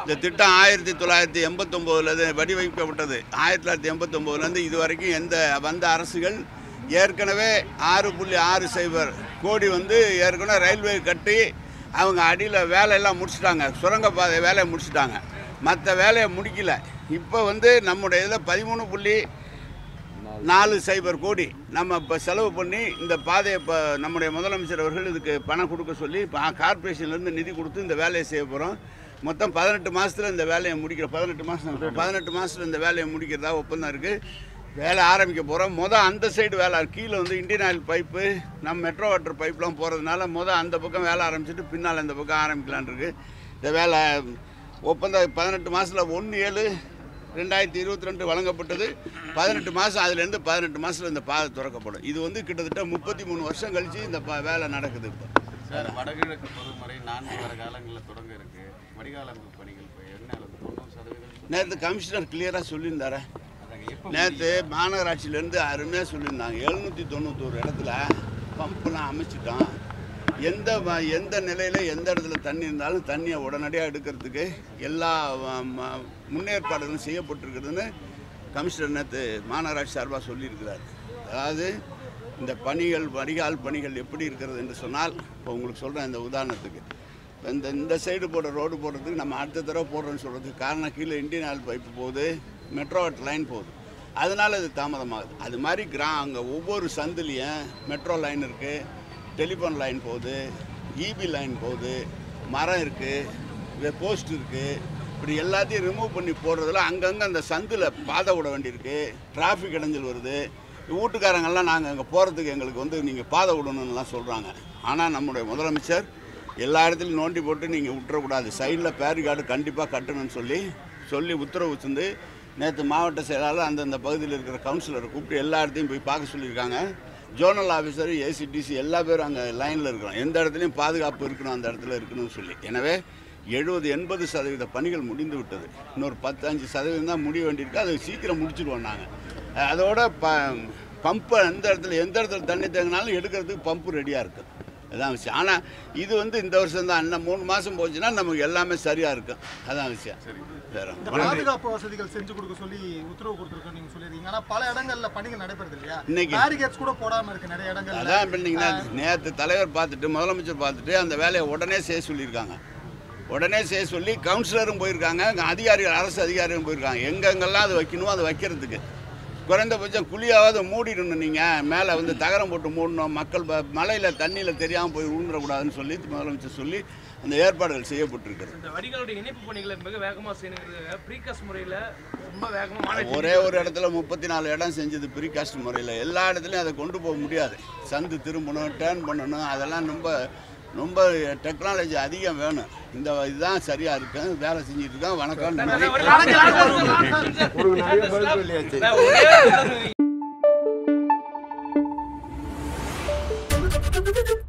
இந்த திட்டம் ஆயிரத்தி தொள்ளாயிரத்தி எண்பத்தொம்போதுல வடிவமைக்கப்பட்டது ஆயிரத்தி தொள்ளாயிரத்தி எண்பத்தொம்போதுலேருந்து இது வரைக்கும் எந்த வந்த அரசுகள் ஏற்கனவே ஆறு புள்ளி ஆறு சைபர் கோடி வந்து ஏற்கனவே ரயில்வே கட்டி அவங்க அடியில் வேலையெல்லாம் முடிச்சிட்டாங்க சுரங்கப்பாதை வேலையை முடிச்சிட்டாங்க மற்ற வேலையை முடிக்கல இப்போ வந்து நம்முடைய இதில் பதிமூணு புள்ளி நாலு சைபர் கோடி நம்ம இப்போ செலவு பண்ணி இந்த பாதையை இப்போ நம்முடைய முதலமைச்சர் அவர்கள் இதுக்கு பணம் கொடுக்க சொல்லி இப்போ கார்பரேஷன்லேருந்து நிதி கொடுத்து இந்த வேலையை செய்ய போகிறோம் மொத்தம் பதினெட்டு மாதத்தில் இந்த வேலையை முடிக்கிற பதினெட்டு மாதம் பதினெட்டு மாதத்தில் இந்த வேலையை முடிக்கிறதா ஒப்பந்தம் இருக்குது வேலை ஆரம்பிக்க போகிறோம் மொதல் அந்த சைடு வேலை கீழே வந்து இந்தியன் ஆயில் பைப்பு நம்ம மெட்ரோ வாட்டர் பைப்லாம் போகிறதுனால மொதல் அந்த பக்கம் வேலை ஆரம்பிச்சிட்டு பின்னால் இந்த பக்கம் ஆரம்பிக்கலான் இருக்கு இந்த வேலை ஒப்பந்தம் பதினெட்டு மாதத்தில் ஒன்று ஏழு ரெண்டாயிரத்தி இருபத்தி ரெண்டு வழங்கப்பட்டது பதினெட்டு மாதம் அதுலேருந்து பதினெட்டு மாதத்தில் இந்த பாதை திறக்கப்படும் இது வந்து கிட்டத்தட்ட முப்பத்தி மூணு வருஷம் கழித்து இந்த ப- வேலை நடக்குது இப்போ சார் வடகிழக்கு பருவமழை நான்கு வார காலங்களில் தொடங்க இருக்கு வடிகாலமைப்பு பணிகள் இப்போ என்ன அளவு தொண்ணூறு சதவீதம் நேற்று கமிஷனர் கிளியராக சொல்லியிருந்தாரு அதாங்க எப்போ நேற்று மாநகராட்சியிலேருந்து அருமையாக சொல்லியிருந்தாங்க எழுநூற்றி தொண்ணூத்தோரு இடத்துல பம்பெல்லாம் அமைச்சிட்டோம் எந்த வ- எந்த நிலையில் எந்த இடத்துல தண்ணி இருந்தாலும் தண்ணியை உடனடியாக எடுக்கிறதுக்கு எல்லா வ- ம- முன்னேற்பாடுகளும் செய்யப்பட்டிருக்குதுன்னு கமிஷனர் நேற்று மாநகராட்சி சார்பாக சொல்லியிருக்கிறார் அதாவது இந்த பணிகள் வடிகால் பணிகள் எப்படி இருக்கிறது என்று சொன்னால் இப்போ உங்களுக்கு சொல்கிறேன் இந்த உதாரணத்துக்கு இந்த இந்த சைடு போடுற ரோடு போடுறதுக்கு நம்ம அடுத்த தடவை போடுறோன்னு சொல்கிறதுக்கு காரணம் கீழே இந்தியன் ஆயில் பைப்பு போகுது மெட்ரோ லைன் போகுது அதனால இது தாமதமாகுது அது மாதிரி கிரா அங்கே ஒவ்வொரு சந்துலேயும் மெட்ரோ லைன் இருக்குது டெலிஃபோன் லைன் போகுது இபி லைன் போகுது மரம் இருக்குது போஸ்ட் இருக்குது இப்படி எல்லாத்தையும் ரிமூவ் பண்ணி போடுறதுல அங்கங்கே அந்த சந்தில் பாதை விட வேண்டியிருக்கு டிராஃபிக் இடைஞ்சல் வருது வீட்டுக்காரங்கெல்லாம் நாங்கள் அங்கே போகிறதுக்கு எங்களுக்கு வந்து நீங்கள் பாதை விடணும்னுலாம் சொல்கிறாங்க ஆனால் நம்முடைய முதலமைச்சர் எல்லா இடத்துலையும் நோண்டி போட்டு நீங்கள் விட்டுறக்கூடாது சைடில் பேரிகார்டு கண்டிப்பாக கட்டணும்னு சொல்லி சொல்லி உத்தரவு தந்து நேற்று மாவட்ட செயலாளர் அந்தந்த பகுதியில் இருக்கிற கவுன்சிலரை கூப்பிட்டு எல்லா இடத்தையும் போய் பார்க்க சொல்லியிருக்காங்க ஜோனல் ஆஃபீஸர் ஏசிடிசி எல்லா பேரும் அங்கே லைனில் இருக்கிறோம் எந்த இடத்துலையும் பாதுகாப்பு இருக்கணும் அந்த இடத்துல இருக்கணும்னு சொல்லி எனவே எழுபது எண்பது சதவீத பணிகள் முடிந்து விட்டது இன்னொரு பத்து அஞ்சு சதவீதம் தான் முடிய வேண்டியிருக்கு அதை சீக்கிரம் முடிச்சிடுவோம் நாங்கள் அதோட ப பம்பு எந்த இடத்துல எந்த இடத்துல தண்ணி தேங்கினாலும் எடுக்கிறதுக்கு பம்பு ரெடியாக இருக்குது அதான் விஷயம் ஆனால் இது வந்து இந்த வருஷம் தான் இன்னும் மூணு மாதம் போச்சுன்னா நமக்கு எல்லாமே சரியாக இருக்கும் அதான் விஷயம் வேற இந்த வணக்கம். பாதுகாப்பு வசதிகள் செஞ்சு கொடுக்க சொல்லி உத்தரவு கொடுத்துருக்கோம் நீங்க சொல்லிருக்கீங்க ஆனா பல இடங்கள்ல பணிகள் நடைபெறுது இல்லையா இன்னைக்கு- பேரிகேட்ஸ் கூட போடாம இருக்கு நிறைய இடங்கள்ல அதான் பண்ணீங்கன்னா நேற்று தலைவர் பார்த்துட்டு முதலமைச்சர் பார்த்துட்டு அந்த வேலையை உடனே செய்ய சொல்லியிருக்காங்க உடனே செய்ய சொல்லி கவுன்சிலரும் போயிருக்காங்க அங்க அதிகாரிகள் அரசு அதிகாரிகளும் போயிருக்காங்க எங்கெங்கெல்லாம் அது வைக்கணுமோ அதை வைக்கிறதுக்கு குறைந்தபட்சம் குழியாவது மூடிடணும் நீங்கள் மேலே வந்து தகரம் போட்டு மூடணும் மக்கள் மழையில் தண்ணியில் தெரியாமல் போய் விழுந்துடக்கூடாதுன்னு சொல்லி முதலமைச்சர் சொல்லி அந்த ஏற்பாடுகள் செய்யப்பட்டிருக்கிறது இந்த வடிகளுடைய இணைப்பு பணிகளை மிக வேகமாக செய்யணுங்கிறது ப்ரீகாஸ்ட் முறையில் ரொம்ப வேகமாக ஒரே ஒரு இடத்துல முப்பத்தி நாலு இடம் செஞ்சது ப்ரீகாஸ்ட் முறையில் எல்லா இடத்துலையும் அதை கொண்டு போக முடியாது சந்து திரும்பணும் டேர்ன் பண்ணணும் அதெல்லாம் ரொம்ப ரொம்ப டெக்னாலஜி அதிகம் வேணும் இந்த இதுதான் சரியாக இருக்கும் வேலை செஞ்சுட்டு இருக்கோம் வணக்கம் நன்றி ஒரு நிறைய பதில் சொல்லியாச்சு